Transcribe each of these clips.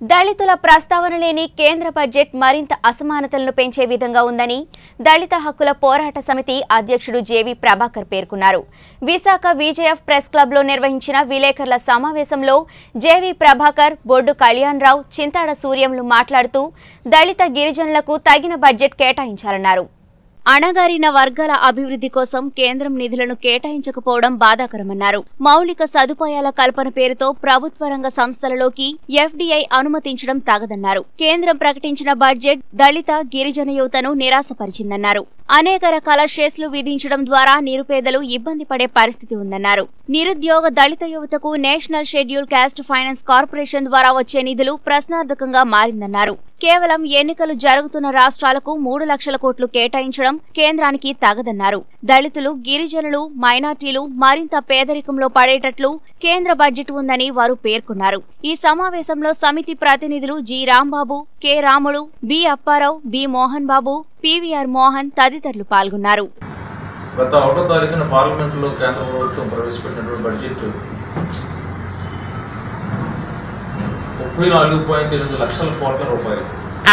దళితుల ప్రస్తావన లేని కేంద్ర బడ్జెట్ మరింత అసమానతలను పెంచే విధంగా ఉందని దళిత హక్కుల పోరాట సమితి అధ్యక్షుడు జేవి ప్రభాకర్ పేర్కొన్నారు విశాఖ విజేఎఫ్ ప్రెస్ క్లబ్లో నిర్వహించిన విలేకరుల సమావేశంలో జేవి ప్రభాకర్ బొడ్డు కళ్యాణరావు చింతాడ సూర్యంలు మాట్లాడుతూ దళిత గిరిజనులకు తగిన బడ్జెట్ కేటాయించాలన్నారు అణగారిన వర్గాల అభివృద్ధి కోసం కేంద్రం నిధులను కేటాయించకపోవడం బాధాకరమన్నారు మౌలిక సదుపాయాల కల్పన పేరుతో ప్రభుత్వ రంగ సంస్థలలోకి ఎఫ్డీఐ అనుమతించడం తగదన్నారు కేంద్రం ప్రకటించిన బడ్జెట్ దళిత గిరిజన యువతను నిరాశపరిచిందన్నారు అనేక రకాల షేస్లు విధించడం ద్వారా నిరుపేదలు ఇబ్బంది పడే పరిస్థితి ఉందన్నారు నిరుద్యోగ దళిత యువతకు national schedule caste finance corporation ద్వారా వచ్చే నిధులు ప్రశ్నార్థకంగా మారిందన్నారు కేవలం ఎన్నికలు జరుగుతున్న రాష్ట్రాలకు మూడు లక్షల కోట్లు కేటాయించడం కేంద్రానికి తగదన్నారు దళితులు గిరిజనులు మైనార్టీలు మరింత పేదరికంలో పడేటట్లు కేంద్ర బడ్జెట్ ఉందని వారు పేర్కొన్నారు ఈ సమావేశంలో సమితి ప్రతినిధులు G Rambabu K Ramudu B Apparao B Mohan Babu P V R Mohan తదితరులు పాల్గొన్నారు గత ఒకటో తారీఖున పార్లమెంట్లో కేంద్ర ప్రభుత్వం ప్రవేశపెట్టినటువంటి బడ్జెట్ ముప్పై నాలుగు పాయింట్ ఎనిమిది లక్షల కోట్ల రూపాయలు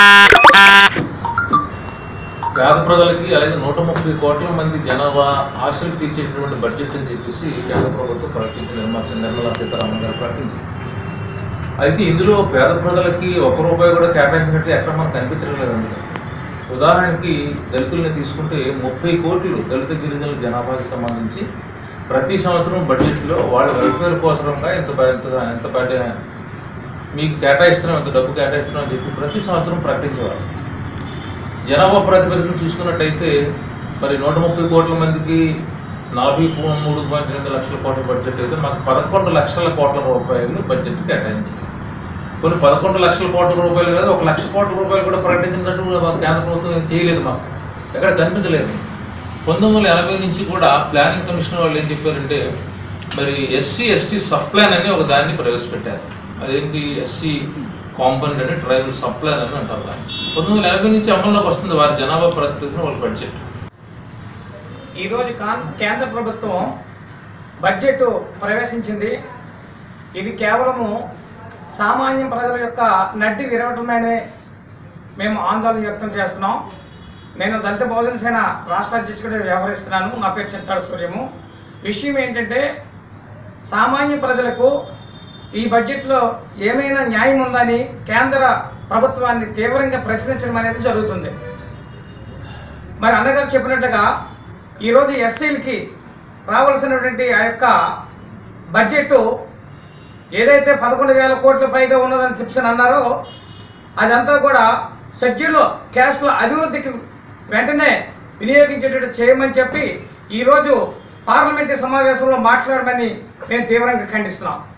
పేద ప్రజలకి అలాగే నూట ముప్పై కోట్ల మంది జనాభా ఆశలు తీర్చేటటువంటి బడ్జెట్ అని చెప్పేసి కేంద్ర ప్రభుత్వం ప్రకటించి నిర్మల నిర్మలా సీతారామన్ గారు ప్రకటించారు అయితే ఇందులో పేద ప్రజలకి ఒక రూపాయి కూడా కేటాయించినట్టు ఎక్కడ మనకు కనిపించడం లేదండి ఉదాహరణకి దళితుల్ని తీసుకుంటే ముప్పై కోట్లు దళిత గిరిజనుల జనాభాకి సంబంధించి ప్రతి సంవత్సరం బడ్జెట్లో వాళ్ళ వెల్ఫేర్ కోసరంగా ఎంత ఎంత ఎంత పడ్డ మీకు కేటాయిస్తున్నాం ఎంత డబ్బు కేటాయిస్తున్నాం అని చెప్పి ప్రతి సంవత్సరం ప్రకటించేవారు జనాభా ప్రాతిపదికన చూసుకున్నట్టయితే మరి నూట ముప్పై కోట్ల మందికి నలభై పూ- మూడు పాయింట్ ఎనిమిది లక్షల కోట్ల బడ్జెట్ అయితే మాకు పదకొండు లక్షల కోట్ల రూపాయలు బడ్జెట్ కేటాయించింది కొన్ని పదకొండు లక్షల కోట్ల రూపాయలు కాదు ఒక లక్ష కోట్ల రూపాయలు కూడా ప్రకటించినట్టు మా కేంద్ర ప్రభుత్వం ఏం చేయలేదు మాకు ఎక్కడ కనిపించలేదు పంతొమ్మిది వందల ఎనభై నుంచి కూడా ప్లానింగ్ కమిషన్ వాళ్ళు ఏం చెప్పారంటే మరి ఎస్సీ ఎస్టీ సబ్ ప్లాన్ అని ఒక దాన్ని ప్రవేశపెట్టారు అదేంటి ఎస్సీ కాంపౌండ్ అని ట్రైబల్ సబ్ ప్లాన్ అని అంటారు దాన్ని పంతొమ్మిది వందల ఎనభై నుంచి అమల్లోకి వస్తుంది వారి జనాభా ప్రాతిపదికన వాళ్ళ బడ్జెట్ ఈరోజు కాన్ కేంద్ర ప్రభుత్వం బడ్జెట్ ప్రవేశించింది ఇది కేవలము సామాన్య ప్రజల యొక్క నడ్డి విరవటమనే మేము ఆందోళన వ్యక్తం చేస్తున్నాం నేను దళిత బహుజన సేన రాష్ట్ర అధ్యక్షుడిగా వ్యవహరిస్తున్నాను నా పేరు చింతాడ సూర్యము విషయం ఏంటంటే సామాన్య ప్రజలకు ఈ బడ్జెట్లో ఏమైనా న్యాయం ఉందని కేంద్ర ప్రభుత్వాన్ని తీవ్రంగా ప్రశ్నించడం అనేది జరుగుతుంది మరి అన్నగారు చెప్పినట్టుగా ఈరోజు ఎస్సీలకి రావాల్సినటువంటి ఆ యొక్క బడ్జెట్ ఏదైతే పదకొండు వేల కోట్ల పైగా ఉన్నదని చెప్పని అన్నారో అదంతా కూడా షెడ్యూల్లో క్యాస్ట్ల అభివృద్ధికి వెంటనే వినియోగించేటట్టు చేయమని చెప్పి ఈరోజు పార్లమెంటు సమావేశంలో మాట్లాడమని మేము తీవ్రంగా ఖండిస్తున్నాం